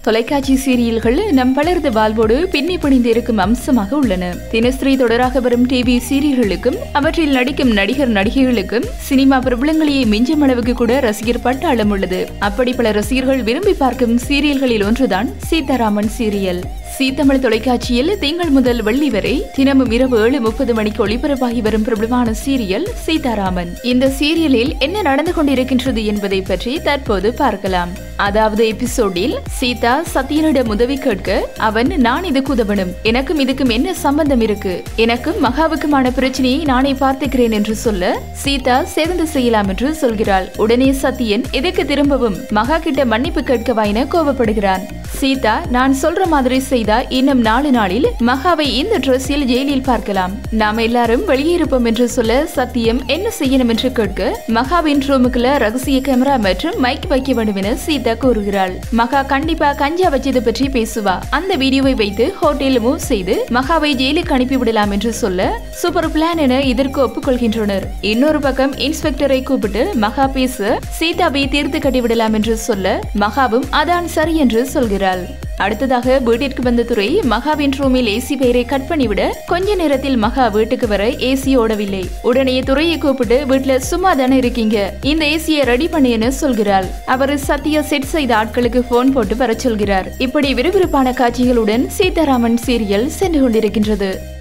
தொலைக்காட்சி சீரியல்கள் நம் பலரது வாழ்வோடு பின்னி பிணைந்து இருக்கும் அம்சமாக உள்ளன தினஸ்ரீ தொடராக வரும் டிவி சீரியல்களுக்கும் அவற்றில் நடிக்கும் நடிகர் நடிகைகளுக்கும் சினிமா பிரபலங்களையே மிஞ்சும் அளவுக்கு கூட ரசிகர் பட்டாளம் உள்ளது அப்படி பல ரசிகர்கள் விரும்பி பார்க்கும் சீரியல்களில் ஒன்றுதான் சீதாராமன் சீரியல் சீ தமிழ் தொலைக்காட்சியில் திங்கள் முதல் வெள்ளி வரை தினமும் இரவு ஏழு முப்பது மணிக்கு ஒளிபரப்பாகி வரும் பிரபலமான சீரியல் சீதாராமன் இந்த சீரியலில் என்ன நடந்து கொண்டிருக்கின்றது என்பதை பற்றி தற்போது பார்க்கலாம் அதாவது எபிசோடில் சீதா சத்யனிடம் உதவி கேட்க அவன் நான் இதுக்கு உதவணும் எனக்கும் இதுக்கும் என்ன சம்பந்தம் இருக்கு எனக்கும் மகாவுக்குமான பிரச்சனையை நானே பார்த்துக்கிறேன் என்று சொல்ல சீதா சேர்ந்து செய்யலாம் என்று சொல்கிறாள் உடனே சத்யன் எதுக்கு திரும்பவும் மகா கிட்ட மன்னிப்பு கேட்கவா என கோபப்படுகிறான் சீதா நான் சொல்ற மாதிரி செய்தா இன்னும் நாலு நாளில் மகாவை இந்த ட்ரெஸ்ஸில் ஜெயிலில் பார்க்கலாம் நாம எல்லாரும் வெளியே இருப்போம் என்று சொல்ல சத்தியம் என்ன செய்யணும் என்று கேட்க மகாவின் ரூமுக்குள்ள ரகசிய கேமரா மற்றும் மைக் வைக்க வேண்டும் என சீதா கூறுகிறாள் மகா கண்டிப்பா கஞ்சா வச்சது பற்றி பேசுவா அந்த வீடியோவை வைத்து ஹோட்டலில் மூவ் செய்து மகாவை ஜெயிலுக்கு அனுப்பி விடலாம் என்று சொல்ல சூப்பர் பிளான் என இதற்கு ஒப்புக்கொள்கின்றனர் இன்னொரு பக்கம் இன்ஸ்பெக்டரை கூப்பிட்டு மகா பேச சீதாவை தீர்த்து கட்டிவிடலாம் என்று சொல்ல மகாவும் அதான் சரி என்று சொல்கிறாள் அடுத்ததாக வீட்டிற்கு வந்த துறை மகாவின் ரூமில் ஏசி பெயரை கட் பண்ணிவிட கொஞ்ச நேரத்தில் மகா வீட்டுக்கு வர ஏசி ஓடவில்லை உடனே துறையை கூப்பிட்டு வீட்டுல சும்மா தானே இருக்கீங்க இந்த ஏசியை ரெடி பண்ணியன்னு சொல்கிறாள் அவர் சத்யா செட் செய்த ஆட்களுக்கு போன் போட்டு வர சொல்கிறார் இப்படி விறுவிறுப்பான காட்சிகளுடன் சீதாராமன் சீரியல் சென்று கொண்டிருக்கின்றது